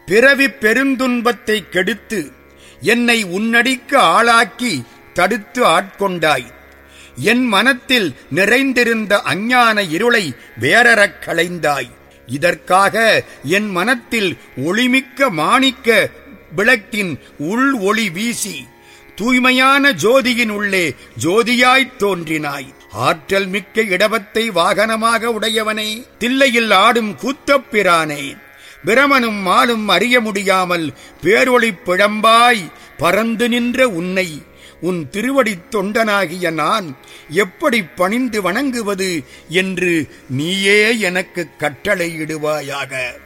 பிறவி பெருந்துன்பத்தை கெடுத்து என்னை உன்னடிக்கு ஆளாக்கி தடுத்து ஆட்கொண்டாய் என் மனத்தில் நிறைந்திருந்த அஞ்ஞான இருளை வேறறக் களைந்தாய் இதற்காக என் மனத்தில் ஒளிமிக்க மாணிக்க விளக்கின் உள் ஒளி வீசி தூய்மையான ஜோதியின் உள்ளே ஜோதியாய்த் தோன்றினாய் ஆற்றல் மிக்க இடவத்தை வாகனமாக உடையவனே தில்லையில் ஆடும் கூத்தப்பிரானே பிரமனும் மாலும் அறிய முடியாமல் பேரொளிப் பிழம்பாய் பறந்து நின்ற உன்னை உன் திருவடித் தொண்டனாகிய நான் எப்படி பணிந்து வணங்குவது என்று நீயே எனக்கு கட்டளையிடுவாயாக